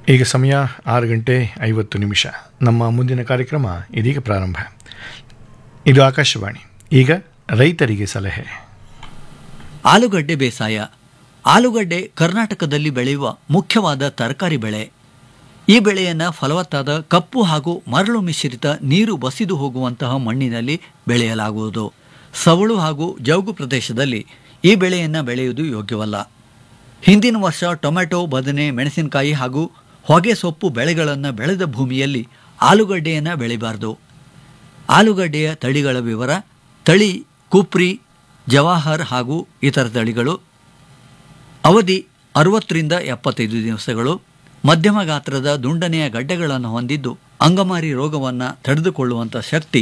ಈಗ ಸಮಯ ಆರು ಗಂಟೆ ಐವತ್ತು ನಿಮಿಷ ನಮ್ಮ ಮುಂದಿನ ಕಾರ್ಯಕ್ರಮ ಇದೀಗ ಪ್ರಾರಂಭ ಇದು ಆಕಾಶವಾಣಿ ಈಗ ರೈತರಿಗೆ ಸಲಹೆ ಆಲೂಗಡ್ಡೆ ಬೇಸಾಯ ಆಲೂಗಡ್ಡೆ ಕರ್ನಾಟಕದಲ್ಲಿ ಬೆಳೆಯುವ ಮುಖ್ಯವಾದ ತರಕಾರಿ ಬೆಳೆ ಈ ಬೆಳೆಯನ್ನು ಫಲವತ್ತಾದ ಕಪ್ಪು ಹಾಗೂ ಮರಳು ಮಿಶ್ರಿತ ನೀರು ಬಸಿದು ಹೋಗುವಂತಹ ಮಣ್ಣಿನಲ್ಲಿ ಬೆಳೆಯಲಾಗುವುದು ಸವಳು ಹಾಗೂ ಜೌಗು ಪ್ರದೇಶದಲ್ಲಿ ಈ ಬೆಳೆಯನ್ನು ಬೆಳೆಯುವುದು ಯೋಗ್ಯವಲ್ಲ ಹಿಂದಿನ ವರ್ಷ ಟೊಮೆಟೊ ಬದನೆ ಮೆಣಸಿನಕಾಯಿ ಹಾಗೂ ಹೊಗೆ ಸೊಪ್ಪು ಬೆಳೆಗಳನ್ನು ಬೆಳೆದ ಭೂಮಿಯಲ್ಲಿ ಆಲೂಗಡ್ಡೆಯನ್ನು ಬೆಳಿಬಾರ್ದು ಆಲೂಗಡ್ಡೆಯ ತಳಿಗಳ ವಿವರ ತಳಿ ಕುಪ್ರಿ ಜವಾಹರ್ ಹಾಗೂ ಇತರ ತಳಿಗಳು ಅವಧಿ ಅರವತ್ತರಿಂದ ಎಪ್ಪತ್ತೈದು ದಿವಸಗಳು ಮಧ್ಯಮ ಗಾತ್ರದ ದುಂಡನೆಯ ಗಡ್ಡೆಗಳನ್ನು ಹೊಂದಿದ್ದು ಅಂಗಮಾರಿ ರೋಗವನ್ನು ತಡೆದುಕೊಳ್ಳುವಂಥ ಶಕ್ತಿ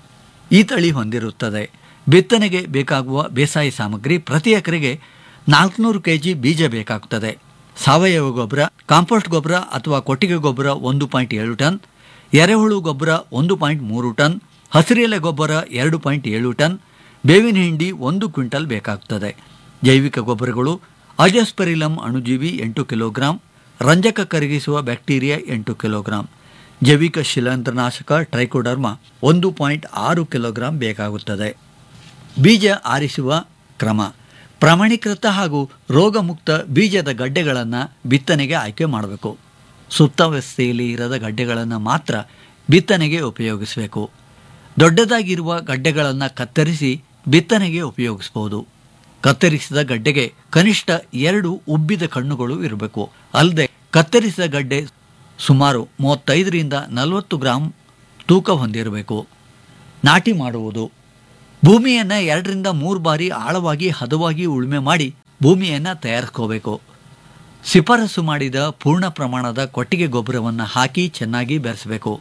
ಈ ತಳಿ ಹೊಂದಿರುತ್ತದೆ ಬಿತ್ತನೆಗೆ ಬೇಕಾಗುವ ಬೇಸಾಯ ಸಾಮಗ್ರಿ ಪ್ರತಿ ಎಕರೆಗೆ ನಾಲ್ಕುನೂರು ಕೆ ಜಿ ಬೀಜ ಬೇಕಾಗುತ್ತದೆ ಸಾವಯವ ಗೊಬ್ಬರ ಕಾಂಪೋಸ್ಟ್ ಗೊಬ್ಬರ ಅಥವಾ ಕೊಟ್ಟಿಗೆ ಗೊಬ್ಬರ ಒಂದು ಪಾಯಿಂಟ್ ಏಳು ಟನ್ ಎರೆಹುಳು ಗೊಬ್ಬರ ಒಂದು ಪಾಯಿಂಟ್ ಮೂರು ಟನ್ ಹಸಿರೆಲೆ ಗೊಬ್ಬರ ಎರಡು ಪಾಯಿಂಟ್ ಏಳು ಟನ್ ಬೇವಿನ ಹಿಂಡಿ ಒಂದು ಕ್ವಿಂಟಲ್ ಬೇಕಾಗುತ್ತದೆ ಜೈವಿಕ ಗೊಬ್ಬರಗಳು ಅಜಸ್ಪೆರಿಲಮ್ ಅಣುಜೀವಿ ಎಂಟು ಕಿಲೋಗ್ರಾಂ ರಂಜಕ ಕರಗಿಸುವ ಬ್ಯಾಕ್ಟೀರಿಯಾ ಎಂಟು ಕಿಲೋಗ್ರಾಂ ಜೈವಿಕ ಶಿಲಂತ್ರನಾಶಕ ಟ್ರೈಕೋಡರ್ಮ ಒಂದು ಪಾಯಿಂಟ್ ಆರು ಕಿಲೋಗ್ರಾಂ ಬೇಕಾಗುತ್ತದೆ ಬೀಜ ಆರಿಸುವ ಕ್ರಮ ಪ್ರಮಾಣೀಕೃತ ಹಾಗೂ ರೋಗಮುಕ್ತ ಬೀಜದ ಗಡ್ಡೆಗಳನ್ನು ಬಿತ್ತನೆಗೆ ಆಯ್ಕೆ ಮಾಡಬೇಕು ಸುಪ್ತಾವಸ್ಥೆಯಲ್ಲಿ ಇರದ ಗಡ್ಡೆಗಳನ್ನು ಮಾತ್ರ ಬಿತ್ತನೆಗೆ ಉಪಯೋಗಿಸಬೇಕು ದೊಡ್ಡದಾಗಿರುವ ಗಡ್ಡೆಗಳನ್ನು ಕತ್ತರಿಸಿ ಬಿತ್ತನೆಗೆ ಉಪಯೋಗಿಸಬಹುದು ಕತ್ತರಿಸಿದ ಗಡ್ಡೆಗೆ ಕನಿಷ್ಠ ಎರಡು ಉಬ್ಬಿದ ಕಣ್ಣುಗಳು ಇರಬೇಕು ಅಲ್ಲದೆ ಕತ್ತರಿಸಿದ ಗಡ್ಡೆ ಸುಮಾರು ಮೂವತ್ತೈದರಿಂದ ನಲವತ್ತು ಗ್ರಾಂ ತೂಕ ಹೊಂದಿರಬೇಕು ನಾಟಿ ಮಾಡುವುದು ಭೂಮಿಯನ್ನು ಎರಡರಿಂದ ಮೂರು ಬಾರಿ ಆಳವಾಗಿ ಹದವಾಗಿ ಉಳುಮೆ ಮಾಡಿ ಭೂಮಿಯನ್ನು ತಯಾರಿಸ್ಕೋಬೇಕು ಶಿಫಾರಸು ಮಾಡಿದ ಪೂರ್ಣ ಪ್ರಮಾಣದ ಕೊಟ್ಟಿಗೆ ಗೊಬ್ಬರವನ್ನು ಹಾಕಿ ಚೆನ್ನಾಗಿ ಬೆರೆಸಬೇಕು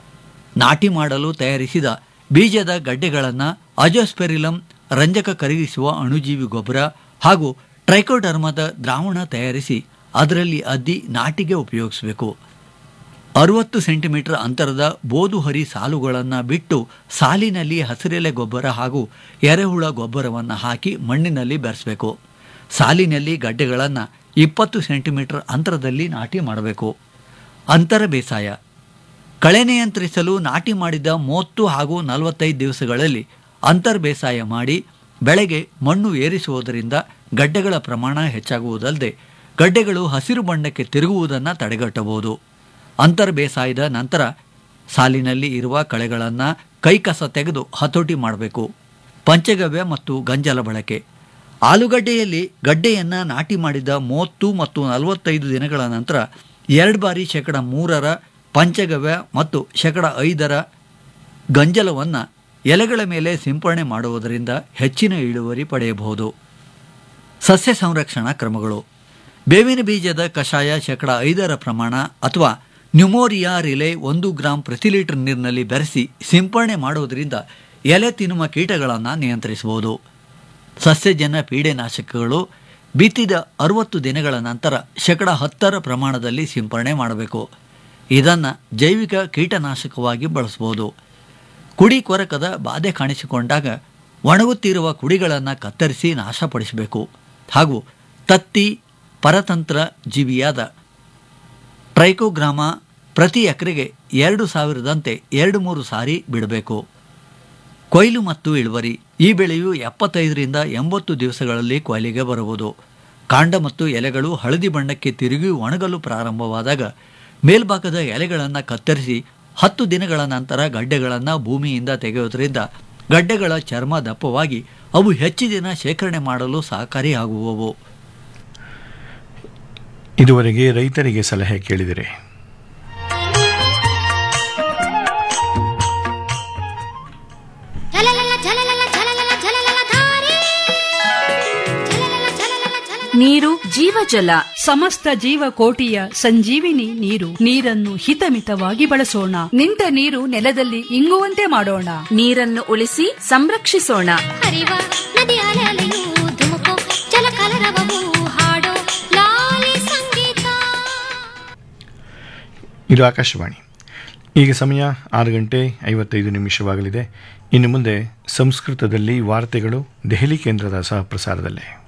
ನಾಟಿ ಮಾಡಲು ತಯಾರಿಸಿದ ಬೀಜದ ಗಡ್ಡೆಗಳನ್ನು ಅಜೋಸ್ಪೆರಿಲಮ್ ರಂಜಕ ಕರಗಿಸುವ ಅಣುಜೀವಿ ಗೊಬ್ಬರ ಹಾಗೂ ಟ್ರೈಕೋಡರ್ಮದ ದ್ರಾವಣ ತಯಾರಿಸಿ ಅದರಲ್ಲಿ ಅದ್ದಿ ನಾಟಿಗೆ ಉಪಯೋಗಿಸಬೇಕು ಅರುವತ್ತು ಸೆಂಟಿಮೀಟರ್ ಅಂತರದ ಬೋದುಹರಿ ಸಾಲುಗಳನ್ನು ಬಿಟ್ಟು ಸಾಲಿನಲ್ಲಿ ಹಸಿರೆಲೆ ಗೊಬ್ಬರ ಹಾಗೂ ಎರೆಹುಳ ಗೊಬ್ಬರವನ್ನು ಹಾಕಿ ಮಣ್ಣಿನಲ್ಲಿ ಬೆರೆಸಬೇಕು ಸಾಲಿನಲ್ಲಿ ಗಡ್ಡೆಗಳನ್ನು ಇಪ್ಪತ್ತು ಸೆಂಟಿಮೀಟರ್ ಅಂತರದಲ್ಲಿ ನಾಟಿ ಮಾಡಬೇಕು ಅಂತರ ಬೇಸಾಯ ಕಳೆ ನಿಯಂತ್ರಿಸಲು ನಾಟಿ ಮಾಡಿದ ಮೂವತ್ತು ಹಾಗೂ ನಲವತ್ತೈದು ದಿವಸಗಳಲ್ಲಿ ಅಂತರ್ ಬೇಸಾಯ ಮಾಡಿ ಬೆಳೆಗೆ ಮಣ್ಣು ಏರಿಸುವುದರಿಂದ ಗಡ್ಡೆಗಳ ಪ್ರಮಾಣ ಹೆಚ್ಚಾಗುವುದಲ್ಲದೆ ಗಡ್ಡೆಗಳು ಹಸಿರು ಬಣ್ಣಕ್ಕೆ ತಿರುಗುವುದನ್ನು ತಡೆಗಟ್ಟಬಹುದು ಅಂತರ್ ಬೇಸಾಯದ ನಂತರ ಸಾಲಿನಲ್ಲಿ ಇರುವ ಕಳೆಗಳನ್ನು ಕೈಕಸ ತೆಗೆದು ಹತೋಟಿ ಮಾಡಬೇಕು ಪಂಚಗವ್ಯ ಮತ್ತು ಗಂಜಲ ಬಳಕೆ ಆಲೂಗಡ್ಡೆಯಲ್ಲಿ ಗಡ್ಡೆಯನ್ನು ನಾಟಿ ಮಾಡಿದ ಮೂವತ್ತು ಮತ್ತು ನಲವತ್ತೈದು ದಿನಗಳ ನಂತರ ಎರಡು ಬಾರಿ ಶೇಕಡ ಮೂರರ ಪಂಚಗವ್ಯ ಮತ್ತು ಶೇಕಡ ಐದರ ಗಂಜಲವನ್ನು ಎಲೆಗಳ ಮೇಲೆ ಸಿಂಪರಣೆ ಮಾಡುವುದರಿಂದ ಹೆಚ್ಚಿನ ಇಳುವರಿ ಪಡೆಯಬಹುದು ಸಸ್ಯ ಸಂರಕ್ಷಣಾ ಕ್ರಮಗಳು ಬೇವಿನ ಬೀಜದ ಕಷಾಯ ಶೇಕಡ ಐದರ ಪ್ರಮಾಣ ಅಥವಾ ನ್ಯೂಮೋರಿಯಾ ರಿಲೆ ಒಂದು ಗ್ರಾಂ ಪ್ರತಿ ಲೀಟರ್ ನೀರಿನಲ್ಲಿ ಬೆರೆಸಿ ಸಿಂಪರಣೆ ಮಾಡುವುದರಿಂದ ಎಲೆ ತಿನ್ನುವ ಕೀಟಗಳನ್ನು ನಿಯಂತ್ರಿಸಬಹುದು ಸಸ್ಯಜನ್ಯ ಪೀಡೆನಾಶಕಗಳು ಬಿತ್ತಿದ ಅರುವತ್ತು ದಿನಗಳ ನಂತರ ಶೇಕಡ ಹತ್ತರ ಪ್ರಮಾಣದಲ್ಲಿ ಸಿಂಪರಣೆ ಮಾಡಬೇಕು ಇದನ್ನು ಜೈವಿಕ ಕೀಟನಾಶಕವಾಗಿ ಬಳಸಬಹುದು ಕುಡಿ ಕೊರಕದ ಬಾಧೆ ಕಾಣಿಸಿಕೊಂಡಾಗ ಒಣಗುತ್ತಿರುವ ಕುಡಿಗಳನ್ನು ಕತ್ತರಿಸಿ ನಾಶಪಡಿಸಬೇಕು ಹಾಗೂ ತತ್ತಿ ಪರತಂತ್ರ ಜೀವಿಯಾದ ಟ್ರೈಕೋಗ್ರಾಮ ಪ್ರತಿ ಎಕರೆಗೆ ಎರಡು ಸಾವಿರದಂತೆ ಎರಡು ಮೂರು ಸಾರಿ ಬಿಡಬೇಕು ಕೊಯ್ಲು ಮತ್ತು ಇಳುವರಿ ಈ ಬೆಳೆಯು ಎಪ್ಪತ್ತೈದರಿಂದ ಎಂಬತ್ತು ದಿವಸಗಳಲ್ಲಿ ಕೊಯ್ಲಿಗೆ ಬರುವುದು ಕಾಂಡ ಮತ್ತು ಎಲೆಗಳು ಹಳದಿ ಬಣ್ಣಕ್ಕೆ ತಿರುಗಿ ಒಣಗಲು ಪ್ರಾರಂಭವಾದಾಗ ಮೇಲ್ಭಾಗದ ಎಲೆಗಳನ್ನು ಕತ್ತರಿಸಿ ಹತ್ತು ದಿನಗಳ ನಂತರ ಗಡ್ಡೆಗಳನ್ನು ಭೂಮಿಯಿಂದ ತೆಗೆಯುವುದರಿಂದ ಗಡ್ಡೆಗಳ ಚರ್ಮ ದಪ್ಪವಾಗಿ ಅವು ಹೆಚ್ಚು ದಿನ ಶೇಖರಣೆ ಮಾಡಲು ಸಹಕಾರಿಯಾಗುವವು ಇದುವರೆಗೆ ರೈತರಿಗೆ ಸಲಹೆ ಕೇಳಿದಿರಿ ಝಲಲಲ ಝಲಲಲ ಝಲಲಲ ಝಲಲಲ ಧಾರೆ ಝಲಲಲ ಝಲಲಲ ಝಲಲಲ ನೀರು ಜೀವಜಲ ಸಮಸ್ತ ಜೀವಕೋಟಿಯ ಸಂಜೀವಿನಿ ನೀರು ನೀರನ್ನು ಹಿತಮಿತವಾಗಿ ಬಳಸೋಣ ನಿಂತ ನೀರು ನೆಲದಲ್ಲಿ ಇಂಗುವಂತೆ ಮಾಡೋಣ ನೀರನ್ನು ಉಳಿಸಿ ಸಂರಕ್ಷಿಸೋಣ ಹರಿವ ನದಿ ಅಲೆಯಲೆಯೂ ಧುಮುಕು ಜಲಕಲರವವು ಹಾಡೋ ಲಾಲಿ ಸಂಗೀತ ಇದು ಆಕಾಶವಾಣಿ ಈಗ ಸಮಯ ಆರು ಗಂಟೆ ಐವತ್ತೈದು ನಿಮಿಷವಾಗಲಿದೆ ಇನ್ನು ಮುಂದೆ ಸಂಸ್ಕೃತದಲ್ಲಿ ವಾರ್ತೆಗಳು ದೆಹಲಿ ಕೇಂದ್ರದ ಸಹ ಪ್ರಸಾರದಲ್ಲೇ